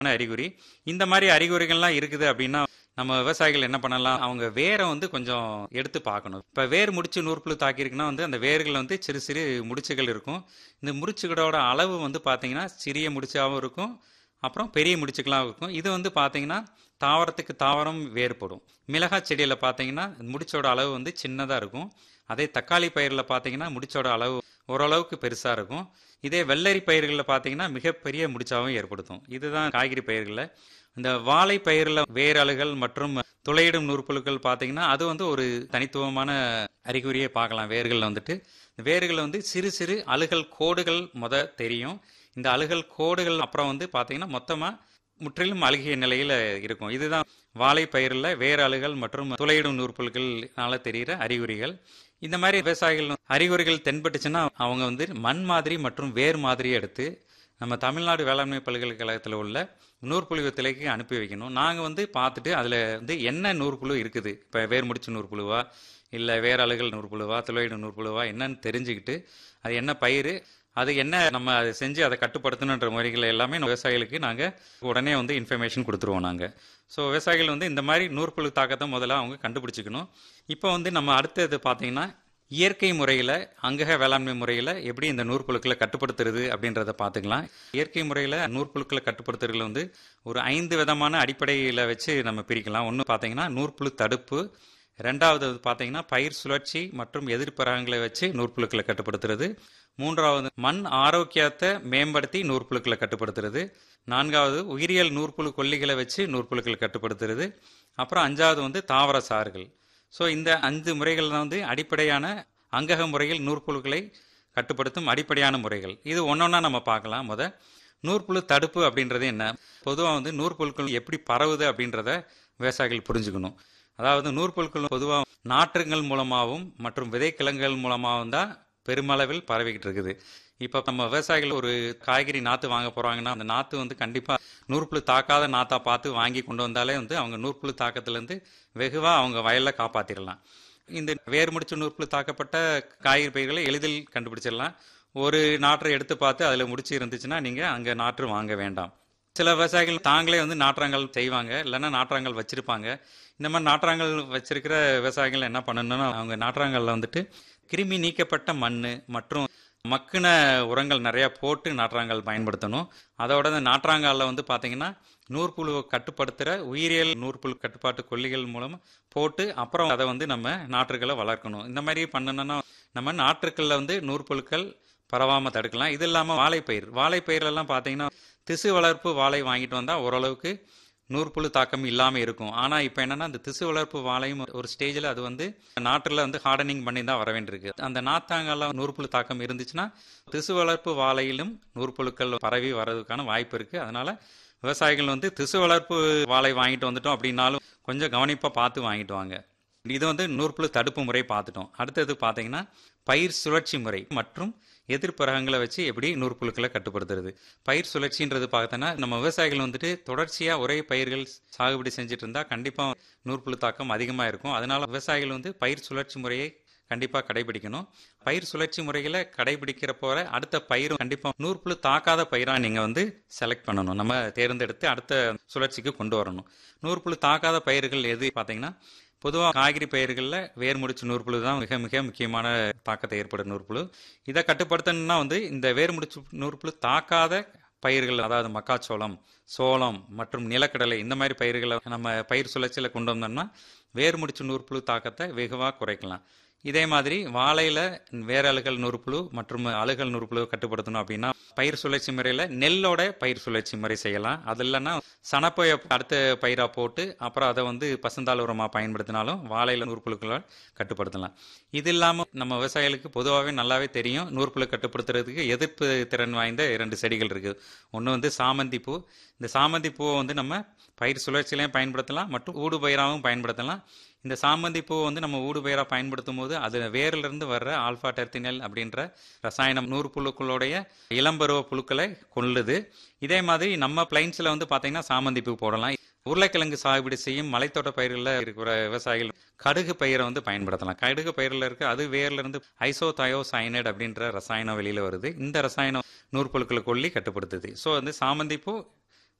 அறிகுறி இந்த மாதிரி அறிகுறிகள்லாம் இருக்குது அப்படின்னா நம்ம விவசாயிகள் என்ன பண்ணலாம் அவங்க வேரை வந்து கொஞ்சம் எடுத்து பார்க்கணும் இப்போ வேர் முடிச்சு நூற்புழு தாக்கியிருக்குன்னா வந்து அந்த வேர்கள் வந்து சிறு சிறு முடிச்சுகள் இருக்கும் இந்த முடிச்சுகளோட அளவு வந்து பார்த்தீங்கன்னா சிறிய முடிச்சாகவும் இருக்கும் அப்புறம் பெரிய முடிச்சுக்கெல்லாம் இருக்கும் இது வந்து பார்த்தீங்கன்னா தாவரத்துக்கு தாவரம் வேறுபடும் மிளகாய் செடியில் பார்த்தீங்கன்னா முடிச்சோட அளவு வந்து சின்னதாக இருக்கும் அதே தக்காளி பயிரில் பார்த்தீங்கன்னா முடிச்சோட அளவு ஓரளவுக்கு பெருசாக இருக்கும் இதே வெள்ளரி பயிர்களில் பார்த்தீங்கன்னா மிகப்பெரிய முடிச்சாவும் ஏற்படுத்தும் இதுதான் காய்கறி பயிர்களில் இந்த வாழை பயிரில் வேரலுகள் மற்றும் துளையிடும் நூற்புழுக்கள் பார்த்தீங்கன்னா அது வந்து ஒரு தனித்துவமான அறிகுறியை பார்க்கலாம் வேர்களில் வந்துட்டு வேர்கள் வந்து சிறு சிறு அழுகல் கோடுகள் முத தெரியும் இந்த அழுகல் கோடுகள் அப்புறம் வந்து பார்த்தீங்கன்னா மொத்தமாக முற்றிலும் அழுகிய நிலையில் இருக்கும் இதுதான் வாழை பயிரில் வேற அழுகல் மற்றும் துளையிடும் நூற்புழுக்கள்னால தெரிகிற அறிகுறிகள் இந்த மாதிரி விவசாயிகள் அறிகுறிகள் தென்பட்டுச்சுன்னா அவங்க வந்து மண் மாதிரி மற்றும் வேர் மாதிரியை எடுத்து நம்ம தமிழ்நாடு வேளாண்மை பல்கலைக்கழகத்தில் உள்ள நூற்புழு வித்தலைக்கு அனுப்பி வைக்கணும் நாங்கள் வந்து பார்த்துட்டு அதில் வந்து என்ன நூற்புழு இருக்குது இப்போ வேர் முடிச்சு நூற்புழுவா இல்லை வேற அழுகல் நூற்புழுவா துளையிடும் நூற்புழுவா என்னன்னு தெரிஞ்சுக்கிட்டு அது என்ன பயிர் அது என்ன நம்ம அதை செஞ்சு அதை கட்டுப்படுத்தணுன்ற முறைகளை எல்லாமே விவசாயிகளுக்கு நாங்கள் உடனே வந்து இன்ஃபர்மேஷன் கொடுத்துருவோம் நாங்கள் ஸோ விவசாயிகள் வந்து இந்த மாதிரி நூற்புழு தாக்கத்தை முதல்ல அவங்க கண்டுபிடிச்சிக்கணும் இப்போ வந்து நம்ம அடுத்தது பார்த்தீங்கன்னா இயற்கை முறையில் அங்கக வேளாண்மை முறையில் எப்படி இந்த நூற்புழுக்களை கட்டுப்படுத்துறது அப்படின்றத பார்த்துக்கலாம் இயற்கை முறையில் நூற்புழுக்களை கட்டுப்படுத்துறதுல வந்து ஒரு ஐந்து விதமான அடிப்படையில் வச்சு நம்ம பிரிக்கலாம் ஒன்று பார்த்தீங்கன்னா நூற்புழு தடுப்பு ரெண்டாவது பார்த்தீங்கன்னா பயிர் சுழற்சி மற்றும் எதிர்ப்பரகங்களை வச்சு நூற்புழுக்களை கட்டுப்படுத்துறது மூன்றாவது மண் ஆரோக்கியத்தை மேம்படுத்தி நூற்புழுக்களை கட்டுப்படுத்துறது நான்காவது உயிரியல் நூற்புழு கொல்லிகளை வச்சு நூற்புழுக்களை கட்டுப்படுத்துறது அப்புறம் அஞ்சாவது வந்து தாவர சாறுகள் ஸோ இந்த அஞ்சு முறைகள் தான் வந்து அடிப்படையான அங்கக முறையில் நூற்புழுக்களை கட்டுப்படுத்தும் அடிப்படையான முறைகள் இது ஒன்றொன்னா நம்ம பார்க்கலாம் முத நூற்புழு தடுப்பு அப்படின்றது என்ன பொதுவாக வந்து நூற்புழுக்கள் எப்படி பரவுது அப்படின்றத விவசாயிகள் புரிஞ்சுக்கணும் அதாவது நூற்புழுக்கள் பொதுவாக நாற்றுங்கள் மூலமாகவும் மற்றும் விதைக்கிழங்குகள் மூலமாகவும் தான் பெருமளவில் பரவிக்கிட்டு இருக்குது இப்போ நம்ம விவசாயிகள் ஒரு காய்கறி நாற்று வாங்க போகிறாங்கன்னா அந்த நாற்று வந்து கண்டிப்பாக நூற்புழு தாக்காத நாற்றா பார்த்து வாங்கி கொண்டு வந்தாலே வந்து அவங்க நூற்புழு தாக்கத்துலேருந்து வெகுவாக அவங்க வயலில் காப்பாற்றிடலாம் இந்த வேர் முடிச்ச நூற்புழு தாக்கப்பட்ட காய்கறி பயிர்களை எளிதில் கண்டுபிடிச்சிடலாம் ஒரு நாற்றை எடுத்து பார்த்து அதில் முடிச்சு இருந்துச்சுன்னா நீங்கள் அங்கே நாற்று வாங்க வேண்டாம் சில விவசாயிகள் தாங்களே வந்து நாற்றாங்கல் செய்வாங்க இல்லைன்னா நாற்றாங்கல் வச்சிருப்பாங்க இந்த மாதிரி நாற்றாங்கல் வச்சிருக்கிற விவசாயிகள் என்ன பண்ணணும்னா அவங்க நாற்றாங்கல்ல வந்துட்டு கிருமி நீக்கப்பட்ட மண் மற்றும் மக்கின உரங்கள் நிறையா போட்டு நாற்றாங்கல் பயன்படுத்தணும் அதோட இந்த நாற்றாங்கல்ல வந்து பார்த்தீங்கன்னா நூற்புழுவை கட்டுப்படுத்துகிற உயிரியல் நூற்புழு கட்டுப்பாட்டு கொல்லிகள் மூலம் போட்டு அப்புறம் அதை வந்து நம்ம நாற்றுகளை வளர்க்கணும் இந்த மாதிரி பண்ணணும்னா நம்ம நாற்றுக்களில் வந்து நூற்புழுக்கள் பரவாமல் தடுக்கலாம் இது இல்லாமல் வாழைப்பயிர் வாழைப்பயிரெல்லாம் பார்த்தீங்கன்னா திசு வளர்ப்பு வாழை வாங்கிட்டு வந்தால் ஓரளவுக்கு நூற்புழு தாக்கம் இல்லாமல் இருக்கும் ஆனால் இப்போ என்னன்னா அந்த திசு வளர்ப்பு வாழையும் ஒரு ஸ்டேஜில் அது வந்து நாட்டில் வந்து ஹார்டனிங் பண்ணி தான் வர வேண்டியிருக்கு அந்த நாத்தாங்கெல்லாம் நூற்புழு தாக்கம் இருந்துச்சுன்னா திசு வளர்ப்பு வாழையிலும் நூற்புழுக்கள் பரவி வர்றதுக்கான வாய்ப்பு இருக்குது அதனால விவசாயிகள் வந்து திசு வளர்ப்பு வாழை வாங்கிட்டு வந்துட்டோம் அப்படின்னாலும் கொஞ்சம் கவனிப்பாக பார்த்து வாங்கிட்டு வாங்க இது வந்து நூற்புழு தடுப்பு முறை பார்த்துட்டோம் அடுத்தது பார்த்தீங்கன்னா பயிர் சுழற்சி முறை மற்றும் எதிர்ப்பரகங்களை வச்சு எப்படி நூற்புழுக்களை கட்டுப்படுத்துறது பயிர் சுழற்சின்றது பார்த்தோன்னா நம்ம விவசாயிகள் வந்துட்டு தொடர்ச்சியாக ஒரே பயிர்கள் சாகுபடி செஞ்சுட்டு இருந்தால் கண்டிப்பாக நூற்புழு தாக்கம் அதிகமாக இருக்கும் அதனால விவசாயிகள் வந்து பயிர் சுழற்சி முறையை கண்டிப்பாக கடைபிடிக்கணும் பயிர் சுழற்சி முறைகளை கடைபிடிக்கிற போற அடுத்த பயிரும் கண்டிப்பாக நூற்புழு தாக்காத பயிராக நீங்கள் வந்து செலக்ட் பண்ணணும் நம்ம தேர்ந்தெடுத்து அடுத்த சுழற்சிக்கு கொண்டு வரணும் நூற்புழு தாக்காத பயிர்கள் எது பார்த்தீங்கன்னா பொதுவாக காய்கறி பயிர்களில் வேர் முடிச்சு நூற்புழு தான் மிக மிக முக்கியமான தாக்கத்தை ஏற்படும் நூற்புழு இதை கட்டுப்படுத்தணும்னா வந்து இந்த வேர் முடிச்சு நூற்புழு தாக்காத பயிர்கள் அதாவது மக்காச்சோளம் சோளம் மற்றும் நிலக்கடலை இந்த மாதிரி பயிர்களை நம்ம பயிர் சுழற்சியில் கொண்டு வந்தோம்னா வேர் முடிச்சு நூற்புழு தாக்கத்தை வெகுவாக குறைக்கலாம் இதே மாதிரி வாழையில வேற அழுகல் நூற்புழு மற்றும் அழுகல் நூற்புழு கட்டுப்படுத்தணும் அப்படின்னா பயிர் சுழற்சி முறையில் நெல்லோட பயிர் சுழற்சி முறை செய்யலாம் அது இல்லைன்னா சனப்பைய அடுத்த பயிராக போட்டு அப்புறம் அதை வந்து பசுந்தாள் உரமாக பயன்படுத்தினாலும் வாழையில நூற்புழுக்களை கட்டுப்படுத்தலாம் இது இல்லாமல் நம்ம விவசாயிகளுக்கு பொதுவாகவே நல்லாவே தெரியும் நூற்புழு கட்டுப்படுத்துறதுக்கு எதிர்ப்பு திறன் வாய்ந்த இரண்டு செடிகள் இருக்குது ஒன்று வந்து சாமந்தி பூ இந்த சாமந்தி பூவை வந்து நம்ம பயிர் சுழற்சியிலையும் பயன்படுத்தலாம் மற்றும் ஊடு பயிராகவும் பயன்படுத்தலாம் இந்த சாமந்தி பூவை வந்து நம்ம ஊடு பயிராக பயன்படுத்தும் போது அது வேரிலிருந்து வர்ற ஆல்ஃபா டெர்த்தினல் அப்படின்ற ரசாயனம் நூறு புழுக்களுடைய இளம்பருவ புழுக்களை கொள்ளுது இதே மாதிரி நம்ம பிளைன்ஸில் வந்து பார்த்தீங்கன்னா சாமந்தி பூ போடலாம் உருளைக்கிழங்கு சாகுபடி செய்யும் மலைத்தோட்ட பயிர்களில் இருக்கிற விவசாயிகள் கடுகு பயிரை வந்து பயன்படுத்தலாம் கடுகு பயிரில் இருக்க அது வேர்ல இருந்து ஐசோ தயோ சைனைட் அப்படின்ற ரசாயனம் வெளியில் வருது இந்த ரசாயனம் நூற்புழுக்களை கொல்லி கட்டுப்படுத்துது ஸோ வந்து சாமந்தி பூ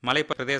மலை பிரதேச